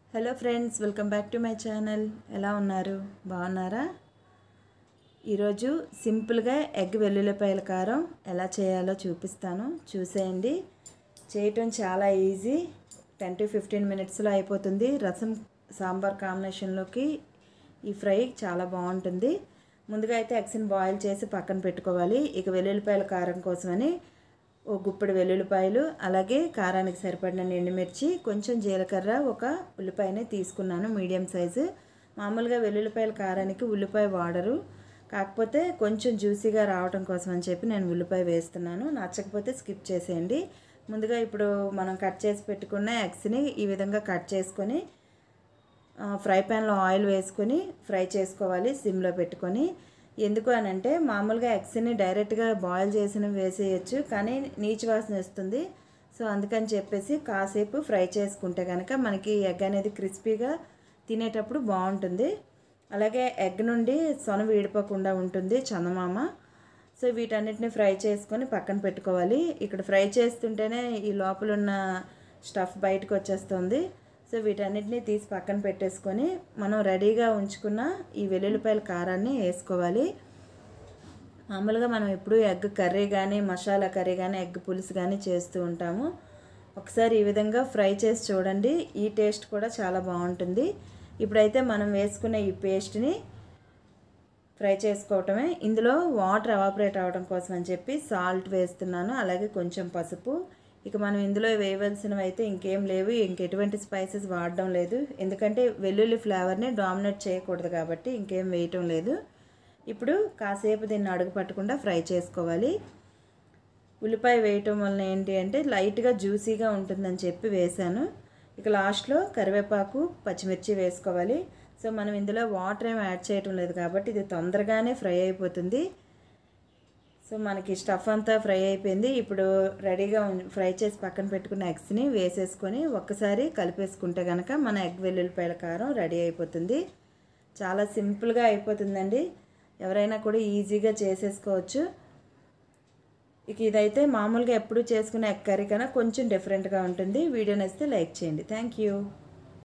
hello friends welcome back to my channel ఎలా ఉన్నారు బాగున్నారా ఈరోజు సింపుల్గా ఎగ్ వెల్లుల్లిపాయల కారం ఎలా చేయాలో చూపిస్తాను చూసేయండి చేయటం చాలా ఈజీ టెన్ టు ఫిఫ్టీన్ మినిట్స్లో అయిపోతుంది రసం సాంబార్ కాంబినేషన్లోకి ఈ ఫ్రై చాలా బాగుంటుంది ముందుగా అయితే ఎగ్స్ని బాయిల్ చేసి పక్కన పెట్టుకోవాలి ఇక వెల్లుల్లిపాయల కారం కోసమని ఓ గుప్పెడు వెల్లుల్లిపాయలు అలాగే కారానికి సరిపడిన ఎండుమిర్చి కొంచెం జీలకర్ర ఒక ఉల్లిపాయని తీసుకున్నాను మీడియం సైజు మామూలుగా వెల్లుల్లిపాయల కారానికి ఉల్లిపాయ వాడరు కాకపోతే కొంచెం జ్యూసీగా రావడం కోసం అని చెప్పి నేను ఉల్లిపాయ వేస్తున్నాను నచ్చకపోతే స్కిప్ చేసేయండి ముందుగా ఇప్పుడు మనం కట్ చేసి పెట్టుకున్న ఎగ్స్ని ఈ విధంగా కట్ చేసుకొని ఆ, ఫ్రై ప్యాన్లో ఆయిల్ వేసుకొని ఫ్రై చేసుకోవాలి సిమ్లో పెట్టుకొని ఎందుకు అని అంటే మామూలుగా ఎగ్స్ని డైరెక్ట్గా బాయిల్ చేసిన వేసేయచ్చు కానీ నీచు వాసన వస్తుంది సో అందుకని చెప్పేసి కాసేపు ఫ్రై చేసుకుంటే కనుక మనకి ఎగ్ అనేది క్రిస్పీగా తినేటప్పుడు బాగుంటుంది అలాగే ఎగ్ నుండి సొన వీడిపోకుండా ఉంటుంది చందమామ సో వీటన్నిటిని ఫ్రై చేసుకొని పక్కన పెట్టుకోవాలి ఇక్కడ ఫ్రై చేస్తుంటేనే ఈ లోపల ఉన్న స్టఫ్ బయటకు వచ్చేస్తుంది సో వీటన్నిటిని తీసి పక్కన పెట్టేసుకొని మనం రెడీగా ఉంచుకున్న ఈ వెల్లుల్లిపాయల కారాన్ని వేసుకోవాలి మామూలుగా మనం ఎప్పుడు ఎగ్ కర్రీ కానీ మసాలా కర్రీ కానీ ఎగ్ పులుసు కానీ చేస్తూ ఉంటాము ఒకసారి ఈ విధంగా ఫ్రై చేసి చూడండి ఈ టేస్ట్ కూడా చాలా బాగుంటుంది ఇప్పుడైతే మనం వేసుకున్న ఈ పేస్ట్ని ఫ్రై చేసుకోవటమే ఇందులో వాటర్ ఎవాపరేట్ అవ్వడం కోసం అని చెప్పి సాల్ట్ వేస్తున్నాను అలాగే కొంచెం పసుపు ఇక మనం ఇందులో వేయవలసినవి అయితే ఇంకేం లేవు ఇంకెటువంటి స్పైసెస్ వాడడం లేదు ఎందుకంటే వెల్లుల్లి ఫ్లేవర్ని డామినేట్ చేయకూడదు కాబట్టి ఇంకేం వేయటం లేదు ఇప్పుడు కాసేపు దీన్ని అడుగు పట్టకుండా ఫ్రై చేసుకోవాలి ఉల్లిపాయ వేయటం వలన ఏంటి అంటే లైట్గా జ్యూసీగా ఉంటుందని చెప్పి వేశాను ఇక లాస్ట్లో కరివేపాకు పచ్చిమిర్చి వేసుకోవాలి సో మనం ఇందులో వాటర్ ఏమి యాడ్ చేయటం లేదు కాబట్టి ఇది తొందరగానే ఫ్రై అయిపోతుంది సో మనకి స్టఫ్ అంతా ఫ్రై అయిపోయింది ఇప్పుడు రెడీగా ఉం- ఫ్రై చేసి పక్కన పెట్టుకున్న ఎగ్స్ని వేసేసుకొని ఒక్కసారి కలిపేసుకుంటే కనుక మన ఎగ్ వెల్లుల్లిపాయల కారం రెడీ అయిపోతుంది చాలా సింపుల్గా అయిపోతుందండి ఎవరైనా కూడా ఈజీగా చేసేసుకోవచ్చు ఇక ఇదైతే మామూలుగా ఎప్పుడు చేసుకునే ఎగ్ కర్రీ కన్నా కొంచెం డిఫరెంట్గా ఉంటుంది వీడియో నచ్చితే లైక్ చేయండి థ్యాంక్ యూ